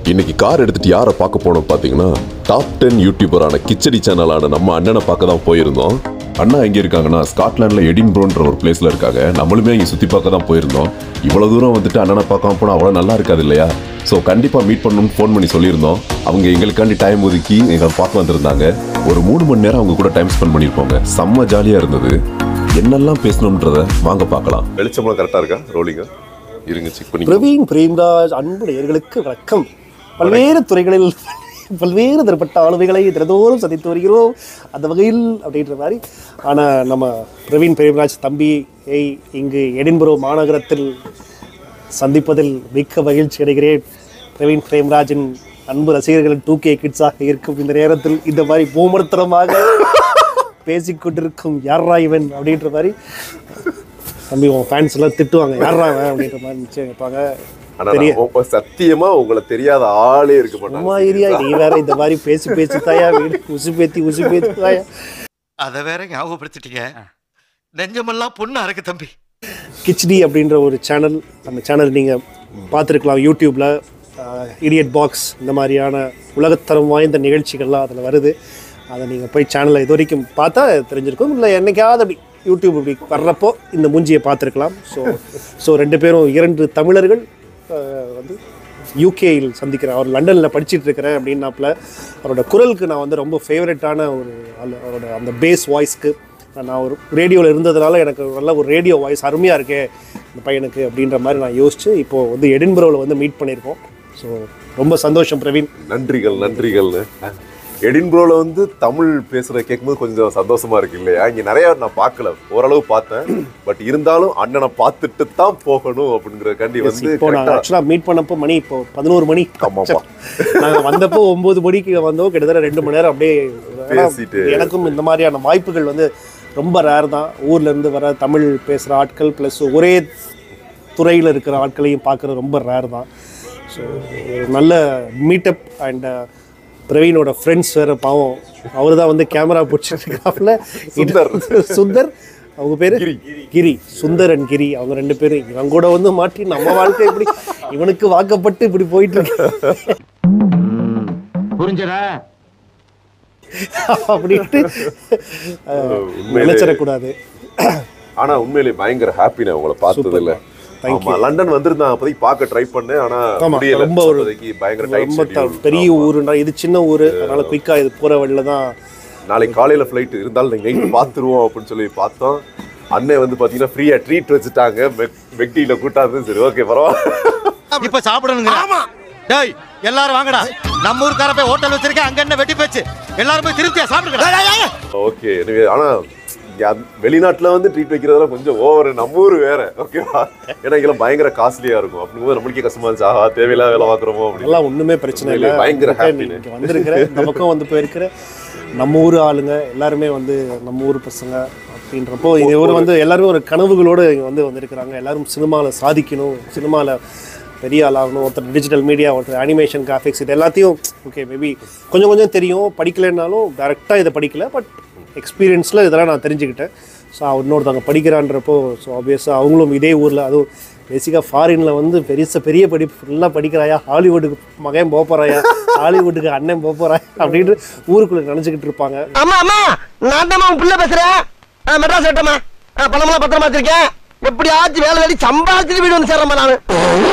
இன்னைக்கு கார் எடுத்துட்டு யாரை பார்க்க போனோம் பார்த்தீங்கன்னா டாப் டென் யூடியூபரான கிச்சடி சேனலான நம்ம அண்ணனை பார்க்க தான் போயிருந்தோம் அண்ணா எங்க இருக்காங்கன்னா ஸ்காட்லாண்ட்ல எடின்பரோன்ற ஒரு பிளேஸ்ல இருக்காங்க நம்மளுமே இங்க சுத்தி பார்க்க தான் போயிருந்தோம் இவ்வளவு தூரம் வந்துட்டு அண்ணனை பார்க்காம போனா அவ்வளவு நல்லா இருக்காது இல்லையா ஸோ கண்டிப்பா மீட் பண்ணணும்னு ஃபோன் பண்ணி சொல்லியிருந்தோம் அவங்க எங்களுக்காண்டி டைம் ஒதுக்கி எங்களை பார்க்க வந்திருந்தாங்க ஒரு மூணு மணி நேரம் அவங்க கூட டைம் ஸ்பெண்ட் பண்ணியிருப்போங்க செம்ம ஜாலியா இருந்தது என்னெல்லாம் பேசணும்ன்றத வாங்க பார்க்கலாம் வெளிச்சம்லாம் கரெக்டா இருக்கா ரோலிங்க இருங்க செக் பண்ணி பிரவீன் பிரேம்ராஜ் அன்பு நேயர்களுக்கு வணக்கம் பல்வேறு துறைகளில் பல்வேறு தரப்பட்ட ஆளுமைகளை தினதோறும் சந்தித்து வருகிறோம் அந்த வகையில் அப்படின்ற மாதிரி ஆனால் நம்ம பிரவீன் பிரேம்ராஜ் தம்பி ஏய் இங்கு எடின்பரோ மாநகரத்தில் சந்திப்பதில் மிக்க மகிழ்ச்சி அடைகிறேன் பிரவீன் பிரேம்ராஜின் அன்பு ரசிகர்கள் டூ கே கிட்ஸாக இருக்கும் இந்த நேரத்தில் இந்த மாதிரி பூமர்த்தனமாக பேசிக்கொண்டிருக்கும் யாரா இவன் அப்படின்ற மாதிரி தம்பி உன் ஃபேன்ஸ் எல்லாம் திட்டுவாங்க யாரா இவன் அப்படின்ற மாதிரி நிச்சயம் கேட்பாங்க ஆனா தெரிய நான் உ- சத்தியமா உங்களை தெரியாத ஆளே இருக்க அம்மா மாட்டாங்க ஏரியா நீ வேற இந்த மாதிரி பேசி பேசி தாயா வீடு உசு பேத்தி உசு பேத்தி தாயா அத வேற ஞாபகப்படுத்திட்டீங்க நெஞ்சமெல்லாம் பொண்ணு அறக்கு தம்பி கிச்டி அப்படின்ற ஒரு சேனல் அந்த சேனல் நீங்கள் பார்த்துருக்கலாம் யூடியூப்பில் இடியட் பாக்ஸ் இந்த மாதிரியான உலகத்தரம் வாய்ந்த நிகழ்ச்சிகள்லாம் அதில் வருது அதை நீங்கள் போய் சேனலை இது வரைக்கும் பார்த்தா தெரிஞ்சிருக்கும் இல்லை என்னைக்காவது அப்படி யூடியூப் இப்படி வர்றப்போ இந்த மூஞ்சியை பார்த்துருக்கலாம் ஸோ ஸோ ரெண்டு பேரும் இரண்டு தமிழர்கள் அஹ், வந்து யூகேயில் சந்திக்கிறேன் அவர் லண்டனில் படிச்சிட்டு இருக்கிறேன் அப்படின்னாப்புல அவரோட குரலுக்கு நான் வந்து ரொம்ப ஃபேவரட்டான ஒரு ஆளு. அவரோட அந்த பேஸ் வாய்ஸ்க்கு நான் ஒரு ரேடியோவில் இருந்ததுனால எனக்கு நல்ல ஒரு ரேடியோ வாய்ஸ் அருமையாக இருக்கே இந்த பையனுக்கு அப்படின்ற மாதிரி நான் யோசிச்சு இப்போது வந்து எடின்பரோவில் வந்து மீட் பண்ணியிருக்கோம் ஸோ ரொம்ப சந்தோஷம் பிரவீன் நன்றிகள் நன்றிகள்னு எடின்பரோல வந்து தமிழ் பேசுறத கேட்கும்போது கொஞ்சம் சந்தோஷமா இருக்கு இல்லையா இங்க நிறைய நான் பார்க்கல ஓரளவு பார்த்தேன் பட் இருந்தாலும் அண்ணனை பார்த்துட்டு தான் போகணும் அப்படிங்கறதுக்காண்டி வந்து இப்போ நாங்கள் ஆக்சுவலாக மீட் பண்ணப்போ மணி இப்போ பதினோரு மணி ஆமாப்பா. நாங்கள் வந்தப்போ ஒம்பது மணிக்கு வந்தோம் கிட்டத்தட்ட ரெண்டு மணி நேரம் அப்படியே ஆனா, பேசிட்டு. எனக்கும் இந்த மாதிரியான வாய்ப்புகள் வந்து ரொம்ப ரேர் தான் ஊர்ல இருந்து வர தமிழ் பேசுகிற ஆட்கள் ப்ளஸ் ஒரே துறையில் இருக்கிற ஆட்களையும் பார்க்குறது ரொம்ப ரேர் தான் ஸோ ஒரு நல்ல மீட்டப் அண்ட் பிரவீனோட ஃப்ரெண்ட்ஸ் வேற பாவம் அவர் தான் வந்து கேமரா பிடிச்சிருக்காப்புல சுந்தர். சுந்தர் அவங்க பேரு கிரி சுந்தர் அண்ட் கிரி அவங்க ரெண்டு பேரும் இவன் கூட வந்து மாட்டி நம்ம வாழ்க்கை இப்படி இவனுக்கு வாக்கப்பட்டு இப்படி போயிட்டு இருக்கு புரிஞ்சதா அப்படின்ட்டு அஹ், உண்மையிலே- நினைச்சிடக்கூடாது ஆனா உண்மையிலேயே பயங்கர ஹாப்பினே உங்களை பார்த்தது இல்ல Thank ஆமா லண்டன் வந்திருந்தேன் அப்போதைக்கு பார்க்க ட்ரை பண்ணேன் ஆனா ஆமா, முடியல ரொம்ப ஒரு- அப்போதைக்கு பயங்கர டைட் ரொம்ப த- பெரிய ஊருன்றா இது சின்ன ஊரு அதனால குயிக்கா இது போற வழியில தான் நாளைக்கு காலையில ஃப்ளைட் இருந்தாலும் நீங்க நைட் பார்த்துருவோம் அப்படின்னு சொல்லி பார்த்தோம் அண்ணன் வந்து பாத்தீங்கன்னா ஃப்ரீயா ட்ரீட் வச்சுட்டாங்க மெக்டியில கூட்டாது சரி ஓகே பரவாயில்ல இப்ப சாப்பிடணுங்க ஆமா டேய் எல்லாரும் வாங்கடா நம்ம ஊர்க்கார போய் ஹோட்டல் வச்சிருக்கேன் அங்க என்ன வெட்டி போச்சு எல்லாரும் போய் திருப்தியா சாப்பிடுங்க ஓகே எனவே ஆனா இங்க அந்த- வெளிநாட்டுல வந்து ட்ரீட் வைக்கிறதெல்லாம் கொஞ்சம் ஓவர் நம்ம ஊர் வேற ஓகேவா ஏன்னா இதெல்லாம் பயங்கர காஸ்ட்லியா இருக்கும் அப்படிங்கும்போது நம்மளுக்கே கஷ்டமா இருந்துச்சு ஆஹா தேவையில்லாத வேலை பார்க்குறோமோ அப்படின்னு அதெல்லாம் ஒண்ணுமே பிரச்சனை இல்லை உண்மையிலே பயங்கர happy னு. இங்க வந்திருக்கிற இந்த பக்கம் வந்து போயிருக்கிற நம்ம ஊர் ஆளுங்க எல்லாருமே வந்து நம்ம ஊர் பசங்க அப்படின்றப்போ இது ஒரு வந்து எல்லாருமே ஒரு கனவுகளோடு இங்க வந்து வந்திருக்கிறாங்க எல்லாரும் சினிமாவில் சாதிக்கணும் சினிமாவில் பெரிய ஆளாகணும் ஒருத்தர் டிஜிட்டல் மீடியா ஒருத்தர் அனிமேஷன் கிராஃபிக்ஸ் இது எல்லாத்தையும் ஓகே மேபி கொஞ்சம் கொஞ்சம் தெரியும் படிக்கலைன்னாலும் டேரெக்டாக இதை படிக்கல பட் எக்ஸ்பீரியன்ஸில் இதெல்லாம் நான் தெரிஞ்சுக்கிட்டேன் ஸோ இன்னொருத்தவங்க படிக்கிறான்றப்போ ஸோ ஆப்வியஸாக அவங்களும் இதே ஊரில் அதுவும் பேசிக்காக ஃபாரினில் வந்து பெருச பெரிய படிப்பு ஃபுல்லாக படிக்கிறாயா ஹாலிவுட்டுக்கு மகன் போக போகிறாயா ஹாலிவுட்டுக்கு அண்ணன் போக போகிறாயா அப்படின்னு ஊருக்குள்ளே நினச்சிக்கிட்டு இருப்பாங்க அம்மா அம்மா நான் தான் உன் பிள்ளை பேசுறேன் ஆ, மெட்ராஸ் வெட்டமா பணமெல்லாம் பத்திரமா வச்சிருக்கேன் எப்படியாச்சும் வேலை வேலை சம்பாதிச்சுட்டு வீடு வந்து சேர்றேன் நானு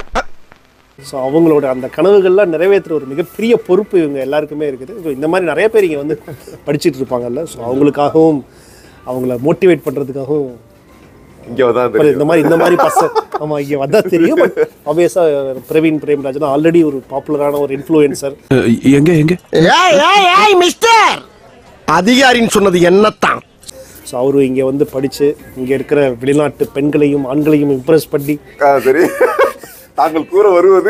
ஸோ அவங்களோட அந்த கனவுகள்லாம் நிறைவேற்றுற ஒரு மிகப்பெரிய பொறுப்பு இவங்க எல்லாருக்குமே இருக்குது ஸோ இந்த மாதிரி நிறைய பேர் இங்கே வந்து படிச்சிட்டு இருப்பாங்கல்ல ஸோ அவங்களுக்காகவும் அவங்கள மோட்டிவேட் பண்ணுறதுக்காகவும் இங்க தான் அப்புறம் இந்த மாதிரி இந்த மாதிரி பச ஆமாம் இங்கே வந்தால் தெரியும் பட் ஆப்வியஸாக பிரவீன் பிரேம்ராஜன் ஆல்ரெடி ஒரு பாப்புலரான ஒரு இன்ஃப்ளூயன்சர் எங்க எங்க ஏய் ஏய் ஏய் மிஸ்டர் அதிகாரின்னு சொன்னது என்னத்தான் ஸோ அவரு இங்கே வந்து படித்து இங்கே இருக்கிற வெளிநாட்டு பெண்களையும் ஆண்களையும் இம்ப்ரெஸ் பண்ணி ஆ, சரி தாங்கள் கூற வருவது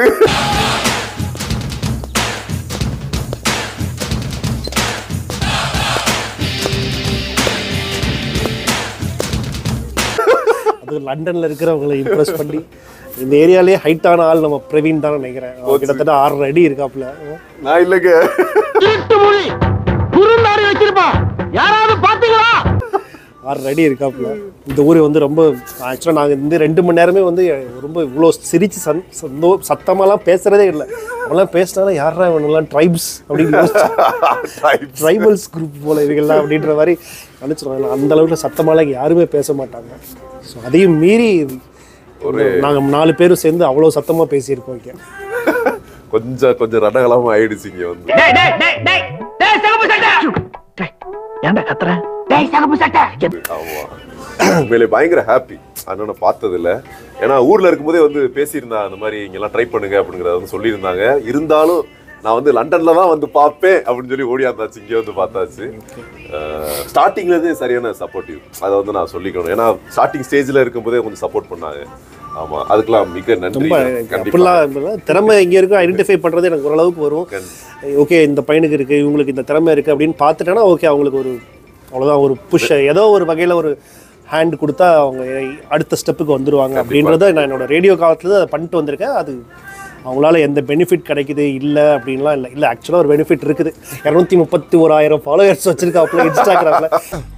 அது லண்டனில் இருக்கிறவங்களை இம்ப்ரெஸ் பண்ணி இந்த ஏரியாலேயே ஹைட்டான ஆள் நம்ம பிரவீன் தான் நினைக்கிறேன் அவர் கிட்டத்தட்ட ஆறரை அடி இருக்காப்புல நான் இல்லைங்க திருட்டு மொழி குறுந்தாரி வச்சிருப்பான் யாராவது பாத்தீங்களா ஆறு அடி இருக்காப்புல இந்த ஊர் வந்து ரொம்ப ஆக்சுவலாக நாங்கள் இந்த ரெண்டு மணி நேரமே வந்து ரொம்ப இவ்வளோ சிரிச்சு சந் சந்தோ சத்தமாலாம் பேசுகிறதே இல்லை அவங்களாம் பேசினாலும் யாரா இவனுங்களாம் ட்ரைப்ஸ் அப்படின்னு ட்ரைபல்ஸ் குரூப் போல இவங்கெல்லாம் அப்படின்ற மாதிரி நினச்சிருவாங்க அந்த அளவுக்கு சத்தமாலாம் இங்கே யாருமே பேச மாட்டாங்க ஸோ அதையும் மீறி ஒரு நாங்கள் நாலு பேரும் சேர்ந்து அவ்வளோ சத்தமாக பேசியிருக்கோம் இங்கே கொஞ்சம் கொஞ்சம் ரணகலமா ஆயிடுச்சு இங்க வந்து ஏன்டா கத்துற டேய் சகப்பு சட்டை ஆமா உண்மையிலே பயங்கர ஹாப்பி அண்ணனை பார்த்தது இல்ல ஏன்னா ஊர்ல இருக்கும்போதே வந்து பேசியிருந்தா அந்த மாதிரி இங்கெல்லாம் ட்ரை பண்ணுங்க அப்படிங்கறத வந்து சொல்லியிருந்தாங்க இருந்தாலும் நான் வந்து லண்டன்ல தான் வந்து பார்ப்பேன் அப்படின்னு சொல்லி ஓடியாந்தாச்சு இங்கே வந்து பார்த்தாச்சு ஸ்டார்டிங்ல இருந்தே சரியான சப்போர்ட்டிவ் அதை வந்து நான் சொல்லிக்கணும் ஏன்னா ஸ்டார்டிங் ஸ்டேஜ்ல இருக்கும்போதே கொஞ்சம் சப்போர்ட் பண்ணாங்க ஆமா அதுக்கெல்லாம் மிக நன்றி ரொம்ப கண்டிப்பா அப்படிலாம் இருந்ததுன்னா, திறமை எங்கே இருக்கோ ஐடென்டிஃபை பண்ணுறது எனக்கு ஓரளவுக்கு வரும் ஓகே இந்த பையனுக்கு இருக்குது இவங்களுக்கு இந்த திறமை இருக்குது அப்படின்னு பார்த்துட்டேன்னா ஓகே அவங்களுக்கு ஒரு அவ்வளோதான் ஒரு புஷ் ஏதோ ஒரு வகையில் ஒரு ஹேண்ட் கொடுத்தா அவங்க அடுத்த ஸ்டெப்புக்கு வந்துருவாங்க அப்படின்றத நான் என்னோட ரேடியோ காலத்தில் அதை பண்ணிட்டு வந்திருக்கேன் அது அவங்களால எந்த பெனிஃபிட் கிடைக்குது இல்லை அப்படின்லாம் இல்லை இல்லை ஆக்சுவலாக ஒரு பெனிஃபிட் இருக்குது இரநூத்தி முப்பத்தி ஓராயிரம் ஃபாலோவர்ஸ் வச்சிருக்காப்புல இன்ஸ்டாகிராமில்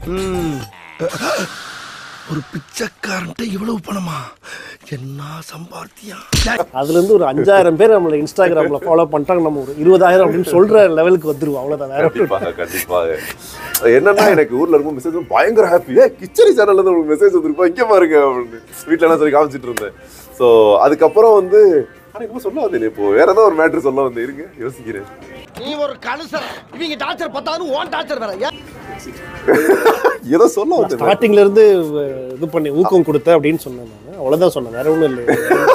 ஒரு பிச்சைக்காரன்ட்ட இவ்வளவு பணமா என்ன சம்பாத்தியம் அதுலேருந்து ஒரு அஞ்சாயிரம் பேர் நம்மளை இன்ஸ்டாகிராமில் ஃபாலோ பண்ணிட்டாங்க நம்ம ஒரு இருபதாயிரம் அப்படின்னு சொல்கிற லெவலுக்கு வந்துருவோம் அவ்வளோதான் வேற ஒண்ணும் இல்ல. கண்டிப்பாக கண்டிப்பாக அது என்னன்னா எனக்கு ஊர்ல இருக்கும் மெசேஜ் பயங்கர ஹாப்பி ஏ கிச்சடி சேனல்ல இருந்து உங்களுக்கு மெசேஜ் வந்திருப்பா இங்க பாருங்க அப்படின்னு வீட்ல எல்லாம் சொல்லி காமிச்சிட்டு இருந்தேன் ஸோ அதுக்கப்புறம் வந்து ஆனா இப்போ சொல்ல வந்தேன் இப்போ வேற ஏதோ ஒரு மேட்ரு சொல்ல வந்தேன் இருங்க யோசிக்கிறேன் நீ ஒரு கலுசர் இவங்க டார்ச்சர் பத்தாவது ஓன் டார்ச்சர் வேற ஏன் ஏதோ சொல்ல வந்தேன் ஸ்டார்டிங்ல இருந்து அஹ், இது பண்ணி ஊக்கம் கொடுத்த அப்படின்னு சொன்னேன் நான் அவ்வளோதான் சொன்னேன் வேற ஒன்றும் இல்லை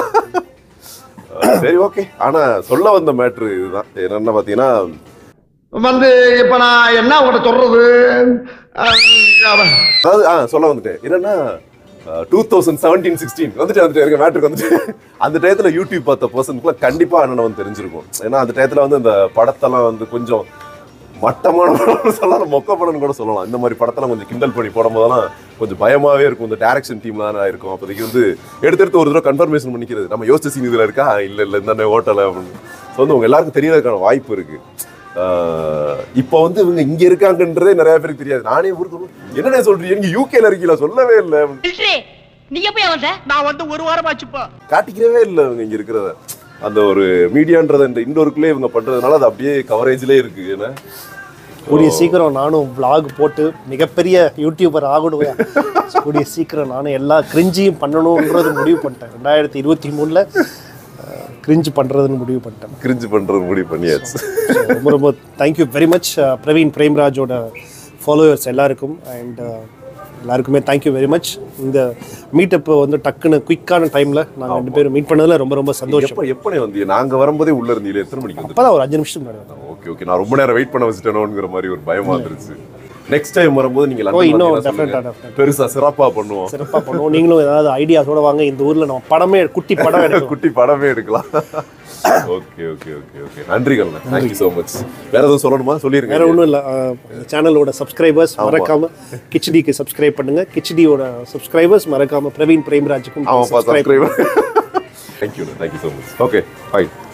சரி ஓகே ஆனா சொல்ல வந்த மேட்ரு இதுதான் என்னன்னா பாத்தீங்கன்னா வந்து இப்ப நான் என்ன உங்கள்கிட்ட சொல்றது அஹ், அதாவது ஆ சொல்ல வந்துட்டேன் என்னன்னா டூ தௌசண்ட் செவன்டீன் சிக்ஸ்டீன் வந்துட்டு வந்துட்டு இருக்க மேட்ருக்கு வந்துட்டு அந்த டயத்துல யூடியூப் பார்த்த பர்சனுக்குலாம் கண்டிப்பா அண்ணனை வந்து தெரிஞ்சிருக்கும் ஏன்னா அந்த டயத்துல வந்து இந்த படத்தெல்லாம் வந்து கொஞ்சம் மட்டமான படம் சொல்லலாம் மொக்க படம்னு கூட சொல்லலாம் இந்த மாதிரி படத்தெல்லாம் கொஞ்சம் கிண்டல் பண்ணி போடும் போதெல்லாம் கொஞ்சம் பயமாவே இருக்கும் இந்த டேரக்ஷன் டீம்ல தான் இருக்கும் அப்போதைக்கு வந்து எடுத்து எடுத்து ஒரு தடவை கன்ஃபர்மேஷன் பண்ணிக்கிறது நம்ம யோசிச்ச சீன் இதுல இருக்கா இல்ல இல்ல இந்த ஹோட்டல் அப்படின்னு ஸோ வந்து உங்க எல்லாருக்கும் தெரியறதுக்கான வாய்ப்பு இருக்கு ஆஹ் இப்போ வந்து இவங்க இங்க இருக்காங்கன்றதே நிறைய பேருக்கு தெரியாது நானே ஊருக்கு வந்து, என்னடா சொல்றீங்க நீங்க யூகேல இருக்கீங்களா சொல்லவே இல்லை நீ எப்பயா வந்த நான் வந்து ஒரு வாரம் ஆச்சுப்பா காட்டிக்கிறவே இல்லை இவங்க இங்க இருக்கிறத அந்த ஒரு மீடியான்றத இந்த இண்டோருக்குள்ளே இவங்க பண்றதுனால அது அப்படியே கவரேஜ்லேயே இருக்கு ஏன்னா கூடிய சீக்கிரம் நானும் vlog போட்டு மிகப்பெரிய யூடியூபர் ஆகணுவேன் கூடிய சீக்கிரம் நானும் எல்லா கிரிஞ்சியும் பண்ணணுன்றது முடிவு பண்ணிட்டேன் ரெண்டாயிரத்தி இருபத்தி மூணில் கிரிஞ்சு பண்ணுறதுன்னு முடிவு பண்ணிட்டேன் கிரிஞ்சு பண்றது முடிவு பண்ணியாச்சு So, ரொம்ப ரொம்ப தேங்க்யூ வெரி மச் பிரவீன் பிரேம்ராஜோட ஃபாலோவர்ஸ் எல்லாருக்கும் அண்ட் எல்லாருக்குமே தேங்க்யூ வெரி மச் இந்த மீட்டப் வந்து டக்குன்னு குயிக்கான டைமில் நாங்கள் ரெண்டு பேரும் மீட் பண்ணதில் ரொம்ப ரொம்ப சந்தோஷம் எப்ப எப்பனே வந்து நாங்க வரும்போதே உள்ள இருந்தீங்களே எத்தனை மணிக்கு வந்து அப்போ தான் ஒரு அஞ்சு நிமிஷம் முன்னாடி வந்தோம். ஓகே ஓகே நான் ரொம்ப நேரம் வெயிட் பண்ண வச்சுட்டேனோங்கிற மாதிரி ஒரு பயமா வந்துருச்சு நெக்ஸ்ட் டைம் வரும்போது நீங்க ஓ, லண்டன் இன்னும் வந்தீங்கன்னா definite-ஆ, சொல்லுங்க. definite-ஆ. பெருசா சிறப்பா பண்ணுவோம் சிறப்பாக பண்ணுவோம் நீங்களும் ஏதாவது ஐடியாஸோட வாங்க இந்த ஊரில் நம்ம படமே குட்டி படம் எடுக்கணும் குட்டி படமே எடுக்கலாம் ஓகே ஓகே ஓகே ஓகே நன்றிகள் தேங்க்யூ ஸோ மச் வேற எதுவும் சொல்லணுமா சொல்லிருங்க வேற ஒன்றும் இல்லை இந்த சேனலோட சப்ஸ்கிரைபர்ஸ் மறக்காம கிச்சடிக்கு சப்ஸ்கிரைப் பண்ணுங்க கிச்சடியோட சப்ஸ்கிரைபர்ஸ் மறக்காம பிரவீன் பிரேம்ராஜுக்கும் ஆமாப்பா subscribe subscriber thank you thank you so much okay fine